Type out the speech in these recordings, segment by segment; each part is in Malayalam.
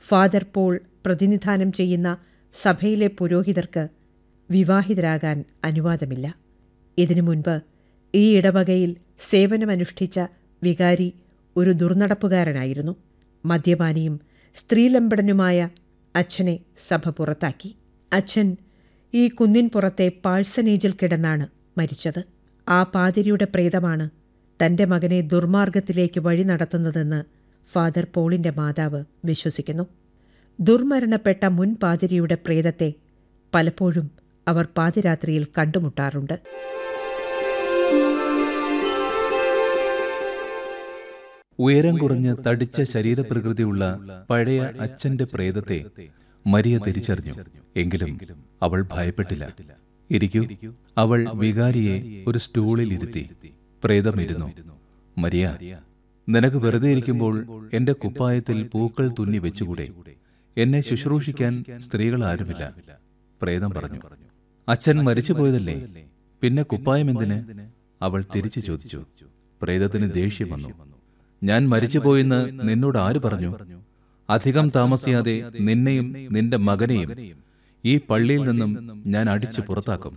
ഫാദർ പോൾ പ്രതിനിധാനം ചെയ്യുന്ന സഭയിലെ പുരോഹിതർക്ക് വിവാഹിതരാകാൻ അനുവാദമില്ല ഇതിനു മുൻപ് ഈ ഇടവകയിൽ സേവനമനുഷ്ഠിച്ച വികാരി ഒരു ദുർനടപ്പുകാരനായിരുന്നു മദ്യപാനിയും സ്ത്രീലമ്പടനുമായ അച്ഛനെ സഭ പുറത്താക്കി അച്ഛൻ ഈ കുന്നിൻ പുറത്തെ പാഴ്സനേജിൽ കിടന്നാണ് മരിച്ചത് ആ പാതിരിയുടെ പ്രേതമാണ് തന്റെ മകനെ ദുർമാർഗത്തിലേക്ക് വഴി നടത്തുന്നതെന്ന് ഫാദർ പോളിന്റെ മാതാവ് വിശ്വസിക്കുന്നു ദുർമരണപ്പെട്ട മുൻ പാതിരിയുടെ പ്രേതത്തെ പലപ്പോഴും അവർ പാതിരാത്രിയിൽ കണ്ടുമുട്ടാറുണ്ട് ഉയരം കുറഞ്ഞ് തടിച്ച ശരീരപ്രകൃതിയുള്ള പഴയ അച്ഛന്റെ പ്രേതത്തെ മരിയ തിരിച്ചറിഞ്ഞു എങ്കിലും അവൾ ഭയപ്പെട്ടില്ല ഇരിക്കൂ അവൾ വികാരിയെ ഒരു സ്റ്റൂളിൽ ഇരുത്തി പ്രേതം ഇരുന്നു മരിയ നിനക്ക് വെറുതെ ഇരിക്കുമ്പോൾ എന്റെ കുപ്പായത്തിൽ പൂക്കൾ തുന്നി വെച്ചുകൂടെ എന്നെ ശുശ്രൂഷിക്കാൻ സ്ത്രീകൾ ആരുമില്ല പ്രേതം പറഞ്ഞു അച്ഛൻ മരിച്ചു പോയതല്ലേ പിന്നെ കുപ്പായം എന്തിന് അവൾ തിരിച്ചു ചോദിച്ചു പ്രേതത്തിന് ദേഷ്യം വന്നു ഞാൻ മരിച്ചുപോയെന്ന് നിന്നോട് ആര് പറഞ്ഞു അധികം താമസിയാതെ നിന്നെയും നിന്റെ മകനെയും ഈ പള്ളിയിൽ നിന്നും ഞാൻ അടിച്ചു പുറത്താക്കും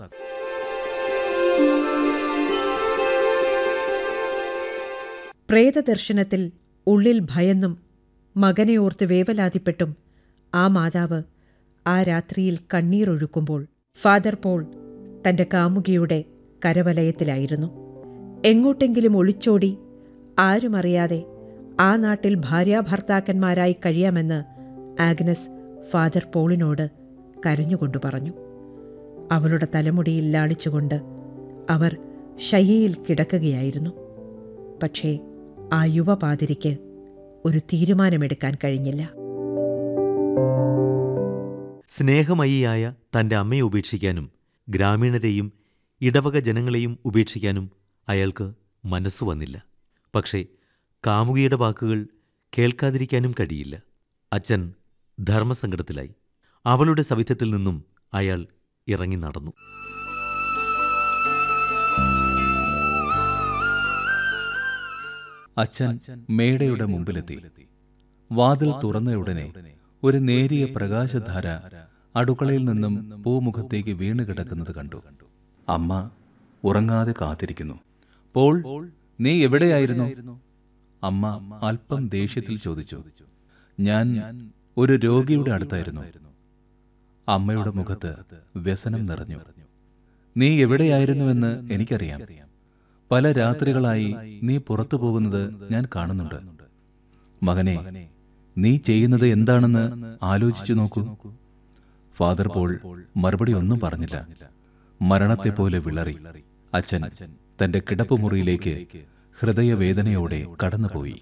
പ്രേതദർശനത്തിൽ ഉള്ളിൽ ഭയന്നും മകനെ ഓർത്ത് വേവലാതിപ്പെട്ടും ആ മാതാവ് ആ രാത്രിയിൽ കണ്ണീരൊഴുക്കുമ്പോൾ ഫാദർ പോൾ തന്റെ കാമുകിയുടെ കരവലയത്തിലായിരുന്നു എങ്ങോട്ടെങ്കിലും ഒളിച്ചോടി ആരുമറിയാതെ ആ നാട്ടിൽ ഭാര്യാഭർത്താക്കന്മാരായി കഴിയാമെന്ന് ആഗ്നസ് ഫാദർ പോളിനോട് കരഞ്ഞുകൊണ്ടു പറഞ്ഞു അവളുടെ തലമുടിയിൽ ലാളിച്ചുകൊണ്ട് അവർ ശയ്യയിൽ കിടക്കുകയായിരുന്നു പക്ഷേ ആ യുവപാതിരിക്ക് ഒരു തീരുമാനമെടുക്കാൻ കഴിഞ്ഞില്ല സ്നേഹമയിയായ തന്റെ അമ്മയെ ഉപേക്ഷിക്കാനും ഗ്രാമീണരെയും ഇടവക ജനങ്ങളെയും ഉപേക്ഷിക്കാനും അയാൾക്ക് മനസ്സ് വന്നില്ല പക്ഷേ കാമുകിയുടെ വാക്കുകൾ കേൾക്കാതിരിക്കാനും കഴിയില്ല അച്ഛൻ ധർമ്മസങ്കടത്തിലായി അവളുടെ സവിധത്തിൽ നിന്നും അയാൾ ഇറങ്ങി നടന്നു അച്ഛൻ മേടയുടെ മുമ്പിലെത്തി വാതിൽ തുറന്നയുടനെ ഒരു നേരിയ പ്രകാശധാര അടുക്കളയിൽ നിന്നും പൂമുഖത്തേക്ക് വീണ് കിടക്കുന്നത് കണ്ടു അമ്മ ഉറങ്ങാതെ കാത്തിരിക്കുന്നു പോൾ നീ എവിടെയായിരുന്നു അമ്മ അല്പം ദേഷ്യത്തിൽ ചോദിച്ചു ഞാൻ ഒരു രോഗിയുടെ അടുത്തായിരുന്നു അമ്മയുടെ മുഖത്ത് വ്യസനം നിറഞ്ഞു നീ എവിടെയായിരുന്നുവെന്ന് എനിക്കറിയാം പല രാത്രികളായി നീ പുറത്തു പോകുന്നത് ഞാൻ കാണുന്നുണ്ട് മകനെ നീ ചെയ്യുന്നത് എന്താണെന്ന് ആലോചിച്ചു നോക്കൂ ഫാദർ പോൾ മറുപടി ഒന്നും പറഞ്ഞില്ല മരണത്തെ പോലെ വിളറി അച്ഛൻ തന്റെ കിടപ്പുമുറിയിലേക്ക് ഹൃദയവേദനയോടെ കടന്നുപോയി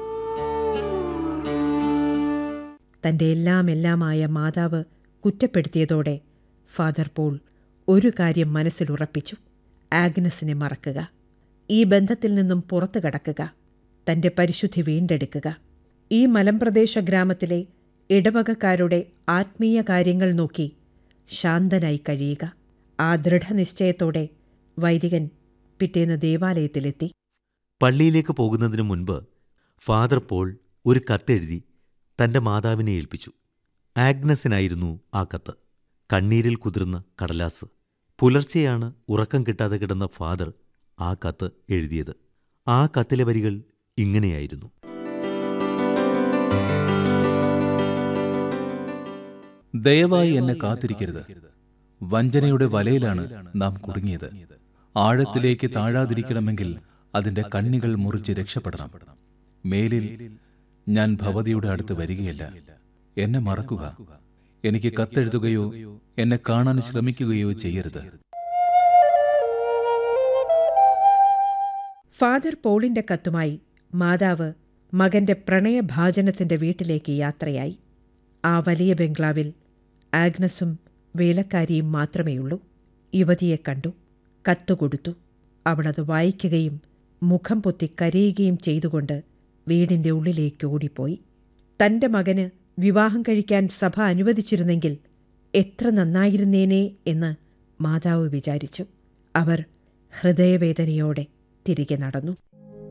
തന്റെ എല്ലാം എല്ലാമായ മാതാവ് കുറ്റപ്പെടുത്തിയതോടെ ഫാദർ പോൾ ഒരു കാര്യം മനസ്സിലുറപ്പിച്ചു ആഗ്നസിനെ മറക്കുക ഈ ബന്ധത്തിൽ നിന്നും പുറത്തു കടക്കുക തന്റെ പരിശുദ്ധി വീണ്ടെടുക്കുക ഈ മലമ്പ്രദേശ ഗ്രാമത്തിലെ ഇടവകക്കാരുടെ ആത്മീയ കാര്യങ്ങൾ നോക്കി ശാന്തനായി കഴിയുക ആ ദൃഢനിശ്ചയത്തോടെ വൈദികൻ പിറ്റേന്ന് ദേവാലയത്തിലെത്തി പള്ളിയിലേക്ക് പോകുന്നതിനു മുൻപ് ഫാദർ പോൾ ഒരു കത്തെഴുതി തന്റെ മാതാവിനെ ഏൽപ്പിച്ചു ആഗ്നസിനായിരുന്നു ആ കത്ത് കണ്ണീരിൽ കുതിർന്ന കടലാസ് പുലർച്ചെയാണ് ഉറക്കം കിട്ടാതെ കിടന്ന ഫാദർ ആ കത്ത് എഴുതിയത് ആ കത്തിലെ വരികൾ ഇങ്ങനെയായിരുന്നു ദയവായി എന്നെ കാത്തിരിക്കരുത് വഞ്ചനയുടെ വലയിലാണ് നാം കുടുങ്ങിയത് ആഴത്തിലേക്ക് താഴാതിരിക്കണമെങ്കിൽ അതിന്റെ കണ്ണികൾ മുറിച്ച് രക്ഷപ്പെടണം മേലിൽ ഞാൻ ഭവതിയുടെ അടുത്ത് വരികയല്ല എന്നെ മറക്കുക എനിക്ക് കത്തെഴുതുകയോ എന്നെ കാണാൻ ശ്രമിക്കുകയോ ചെയ്യരുത് ഫാദർ പോളിന്റെ കത്തുമായി മാതാവ് മകന്റെ പ്രണയഭാജനത്തിന്റെ വീട്ടിലേക്ക് യാത്രയായി ആ വലിയ ബംഗ്ലാവിൽ ആഗ്നസും വേലക്കാരിയും മാത്രമേയുള്ളൂ യുവതിയെ കണ്ടു കത്തുകൊടുത്തു അവളത് വായിക്കുകയും മുഖം പൊത്തി കരയുകയും ചെയ്തുകൊണ്ട് വീടിന്റെ ഉള്ളിലേക്ക് ഓടിപ്പോയി തന്റെ മകന് വിവാഹം കഴിക്കാൻ സഭ അനുവദിച്ചിരുന്നെങ്കിൽ എത്ര നന്നായിരുന്നേനെ എന്ന് മാതാവ് വിചാരിച്ചു അവർ ഹൃദയവേദനയോടെ തിരികെ നടന്നു